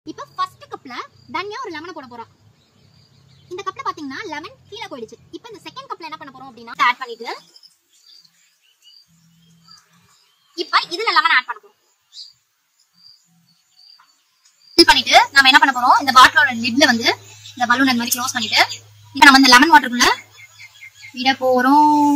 இப்போ ஃபர்ஸ்ட் கப்ல தனியா ஒரு லெமனை போட போறோம் இந்த கப்ல பாத்தீங்கன்னா லெமன் கீழே போயிடுச்சு இப்போ இந்த செகண்ட் கப்ல என்ன பண்ண போறோம் அப்படின்னா ஆட் பண்ணிட்டு இப்போ இதுல லெமன் ஆட் பண்ண போறோம் fill பண்ணிட்டு நம்ம என்ன பண்ண போறோம் இந்த பாட்டிலோட லிட்ல வந்து இந்த பலூன் அந்த மாதிரி க்ளோஸ் பண்ணிட்டு இப்போ நம்ம இந்த லெமன் வாட்டருக்குள்ள விட போறோம்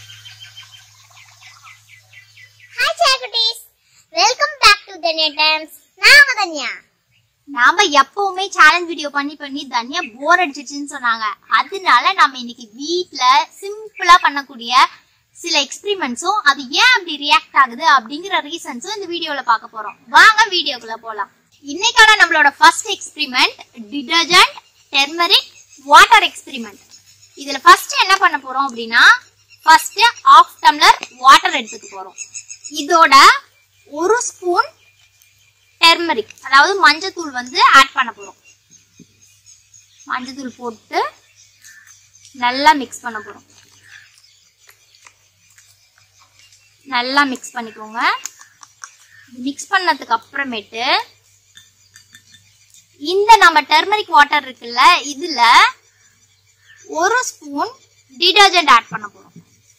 ஹாய் சேகுட்டீஸ் welcome back to Dhanya times நான் உங்க தன்யா நாம எப்பவுமே சேலஞ்ச் வீடியோ பண்ணி பண்ணி தனியா போர் அடிச்சிச்சுன்னு சொன்னாங்க அதனால நம்ம இன்னைக்கு வீட்ல சிம்பிளா பண்ணக்கூடிய சில எக்ஸ்பிரிமெண்ட்ஸும் அது ஏன் அப்படி ரியாக்ட் ஆகுது அப்படிங்கிற ரீசன்ஸும் இந்த வீடியோல பார்க்க போறோம் வாங்க வீடியோக்குள்ள போலாம் இன்னைக்கான நம்மளோட first experiment detergent turmeric water experiment இதுல ஃபர்ஸ்ட் என்ன பண்ண போறோம் அப்படின்னா ஃபர்ஸ்ட் ஆஃப் டம்ளர் வாட்டர் எடுத்துக்க போறோம் இதோட ஒரு ஸ்பூன் டெர்மரிக் அதாவது மஞ்சத்தூள் வந்து ஆட் பண்ண போறோம் மஞ்சத்தூள் போட்டு நல்லா மிக்ஸ் பண்ண போறோம் நல்லா மிக்ஸ் பண்ணிக்கோங்க மிக்ஸ் பண்ணதுக்கு அப்புறமேட்டு இந்த நம்ம டெர்மரிக் வாட்டர் இருக்குல்ல இதுல ஒரு ஸ்பூன் டிடர்ஜென்ட் ஆட் பண்ண போறோம்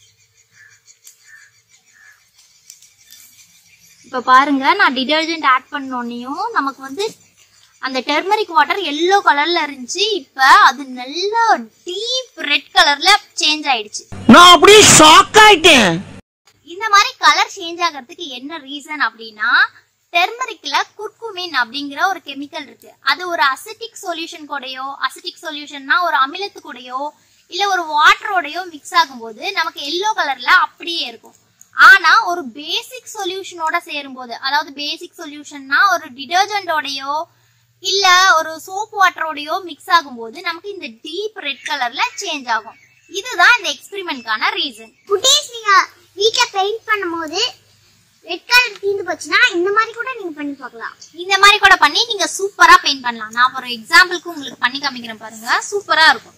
இப்போ பாருங்க நான் டிடர்ஜென்ட் ஆட் பண்ணோன்னையும் நமக்கு வந்து அந்த டெர்மரிக் வாட்டர் எல்லோ கலர்ல இருந்துச்சு இப்போ அது நல்ல டீப் ரெட் கலர்ல சேஞ்ச் ஆயிடுச்சு நான் அப்படியே ஷாக் ஆயிட்டேன் இந்த மாதிரி கலர் சேஞ்ச் ஆகிறதுக்கு என்ன ரீசன் அப்படின்னா டெர்மரிக்ல குர்குமின் அப்படிங்கிற ஒரு கெமிக்கல் இருக்கு அது ஒரு அசிட்டிக் சொல்யூஷன் கூடயோ அசிட்டிக் சொல்யூஷன்னா ஒரு அமிலத்து கூடயோ இல்ல ஒரு வாட்டரோடயோ மிக்ஸ் ஆகும்போது நமக்கு எல்லோ கலர்ல அப்படியே இருக்கும் ஆனா ஒரு பேசிக் சொல்யூஷனோட சேரும்போது அதாவது பேசிக் சொல்யூஷன்னா ஒரு டிடர்ஜென்டோடயோ இல்ல ஒரு சோப் வாட்டரோடயோ மிக்ஸ் ஆகும்போது நமக்கு இந்த டீப் ரெட் கலர்ல சேஞ்ச் ஆகும் இதுதான் இந்த எக்ஸ்பிரிமெண்ட்கான ரீசன் குட்டீஸ் நீங்க வீட்ல பெயிண்ட் பண்ணும்போது ரெட் கலர் தீந்து போச்சுன்னா இந்த மாதிரி கூட நீங்க பண்ணி பார்க்கலாம் இந்த மாதிரி கூட பண்ணி நீங்க சூப்பரா பெயிண்ட் பண்ணலாம் நான் ஒரு எக்ஸாம்பிளுக்கு உங்களுக்கு பண்ணி காமிக்கிறேன் பாருங்க சூப்பரா இருக்கும்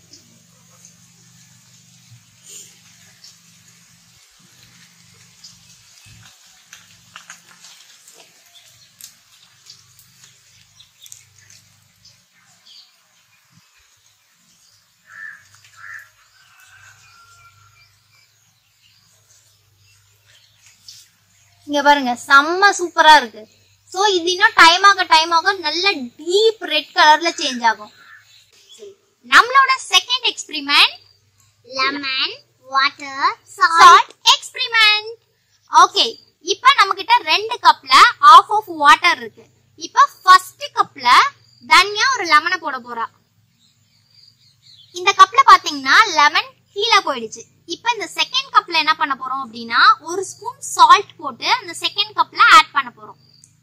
இங்க பாருங்க செம்ம சூப்பரா இருக்கு சோ இது இன்னும் டைம் ஆக டைம் ஆக நல்ல டீப் ரெட் கலர்ல சேஞ்ச் ஆகும் நம்மளோட second experiment lemon water salt experiment okay இப்போ நம்ம கிட்ட ரெண்டு கப்ல ஆஃப் ஆஃப் வாட்டர் இருக்கு இப்போ ஃபர்ஸ்ட் கப்ல தனியா ஒரு லெமனை போட போறா இந்த கப்ல பாத்தீங்கன்னா லெமன் கீழே போயிடுச்சு இப்போ இந்த செகண்ட் கப்ல என்ன பண்ண போறோம் அப்படின்னா ஒரு ஸ்பூன் சால்ட் போட்டு அந்த செகண்ட் கப்ல ஆட் பண்ண போறோம்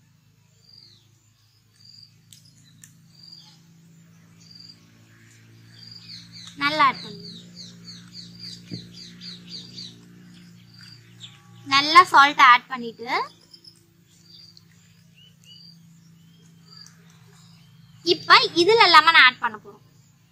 நல்லா ஆட் பண்ணுங்க நல்லா சால்ட் ஆட் பண்ணிட்டு இப்ப இதுல லெமன் ஆட் பண்ண போறோம்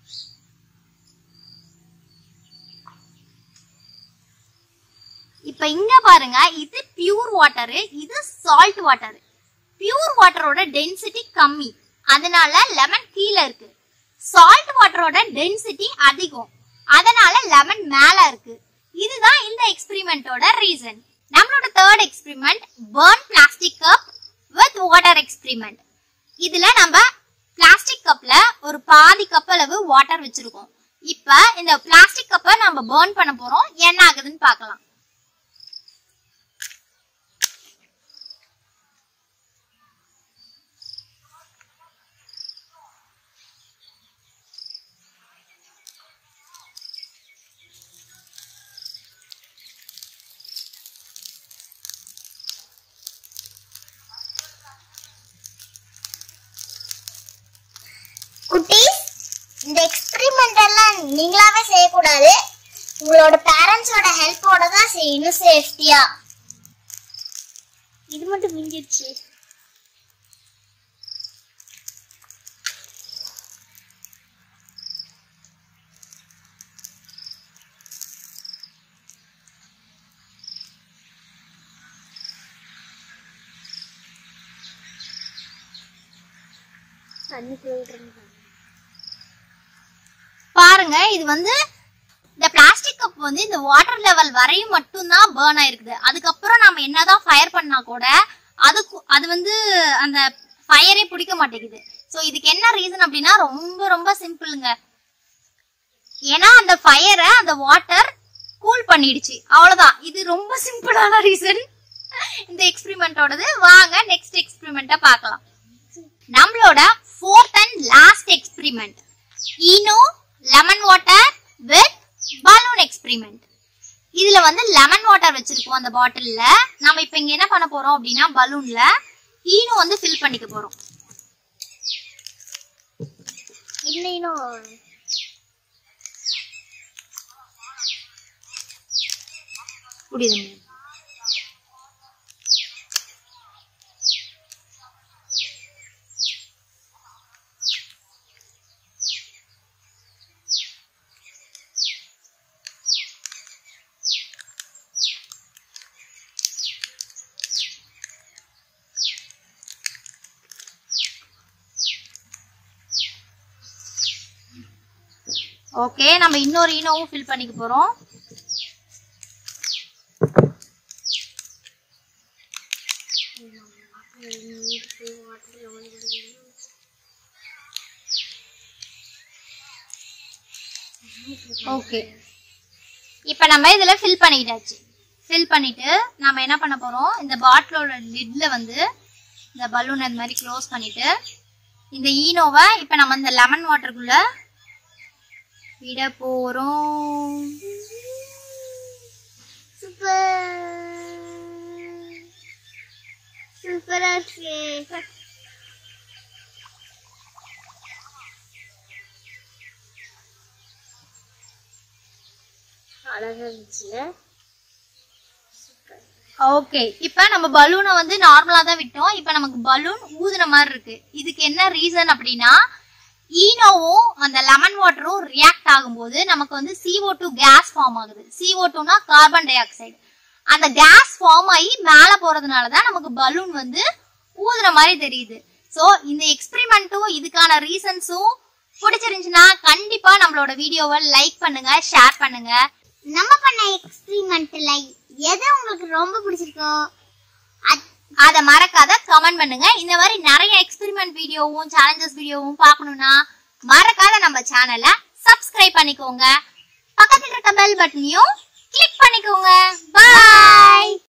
இப்ப இங்க பாருங்க இது பியூர் வாட்டர் இது சால்ட் வாட்டர் பியூர் வாட்டரோட டென்சிட்டி கம்மி அதனால லெமன் கீழே இருக்கு சால்ட் வாட்டரோட டென்சிட்டி அதிகம் அதனால லெமன் மேல இருக்கு இதுதான் இந்த எக்ஸ்பிரிமெண்டோட ரீசன் நம்மளோட third experiment burn plastic cup with water experiment இதுல நம்ம பிளாஸ்டிக் கப்ல ஒரு பாதி கப் அளவு வாட்டர் வச்சிருக்கோம் இப்ப இந்த பிளாஸ்டிக் கப்பை நம்ம burn பண்ண போறோம் என்ன ஆகுதுன்னு பார்க்கலாம் குட்டீஸ் இந்த எக்ஸ்பெரிமெண்ட் எல்லாம் நீங்களாவே செய்யக்கூடாது உங்களோட பேரண்ட்ஸோட ஹெல்ப்போட தான் செய்யணும் சேஃப்டியா இது மட்டும் மிஞ்சிடுச்சு தண்ணி போயிட்டு பாருங்க இது வந்து இந்த பிளாஸ்டிக் கப் வந்து இந்த வாட்டர் லெவல் வரையும் மட்டும்தான் பேர்ன் ஆயிருக்குது அதுக்கப்புறம் நம்ம என்னதான் ஃபயர் பண்ணா கூட அதுக்கு அது வந்து அந்த ஃபயரே பிடிக்க மாட்டேங்குது ஸோ இதுக்கு என்ன ரீசன் அப்படின்னா ரொம்ப ரொம்ப சிம்பிளுங்க ஏன்னா அந்த ஃபயரை அந்த வாட்டர் கூல் பண்ணிடுச்சு அவ்வளவுதான் இது ரொம்ப சிம்பிளான ரீசன் இந்த எக்ஸ்பெரிமெண்டோடது வாங்க நெக்ஸ்ட் எக்ஸ்பெரிமெண்ட்டை பார்க்கலாம் நம்மளோட fourth and last experiment Eno lemon water with balloon experiment இதுல வந்து லெமன் வாட்டர் வச்சிருக்கோம் அந்த பாட்டில்ல நம்ம இப்ப இங்க என்ன பண்ண போறோம் அப்படின்னா பலூன்ல ஈனோ வந்து ஃபில் பண்ணிக்க போறோம் இல்லைனும் புரியுதுங்க ஓகே நம்ம இன்னொரு ஈனோவும் ஃபில் பண்ணிக்க போறோம் ஓகே இப்போ நம்ம இதுல ஃபில் பண்ணிக்கிட்டாச்சு ஃபில் பண்ணிட்டு நம்ம என்ன பண்ண போறோம் இந்த பாட்டிலோட லிட்ல வந்து இந்த பலூன் அந்த மாதிரி க்ளோஸ் பண்ணிட்டு இந்த ஈனோவை இப்போ நம்ம இந்த லெமன் வாட்டருக்குள்ள விட போறோம் சூப்பர் சூப்பரா இருக்கு அழகா இருந்துச்சுல ஓகே இப்போ நம்ம பலூனை வந்து நார்மலா தான் விட்டோம் இப்போ நமக்கு பலூன் ஊதுன மாதிரி இருக்கு இதுக்கு என்ன ரீசன் அப்படின்னா ஈனோவும் அந்த லெமன் வாட்டரும் ரியாக்ட் ஆகும்போது நமக்கு வந்து CO2 டூ கேஸ் ஃபார்ம் ஆகுது CO2 டூனா கார்பன் டை ஆக்சைடு அந்த கேஸ் ஃபார்ம் ஆகி மேலே போறதுனால தான் நமக்கு பலூன் வந்து ஊதுன மாதிரி தெரியுது ஸோ இந்த எக்ஸ்பெரிமெண்ட்டும் இதுக்கான ரீசன்ஸும் பிடிச்சிருந்துச்சுன்னா கண்டிப்பா நம்மளோட வீடியோவை லைக் பண்ணுங்க ஷேர் பண்ணுங்க நம்ம பண்ண எக்ஸ்பிரிமெண்ட்ல எது உங்களுக்கு ரொம்ப பிடிச்சிருக்கோ அது அதை மறக்காத கமெண்ட் பண்ணுங்க இந்த மாதிரி நிறைய எக்ஸ்பெரிமெண்ட் வீடியோவும் சேலஞ்சஸ் வீடியோவும் பார்க்கணும்னா மறக்காத நம்ம சேனலை சப்ஸ்கிரைப் பண்ணிக்கோங்க பக்கத்துல இருக்க பெல் பட்டனையும் கிளிக் பண்ணிக்கோங்க பாய்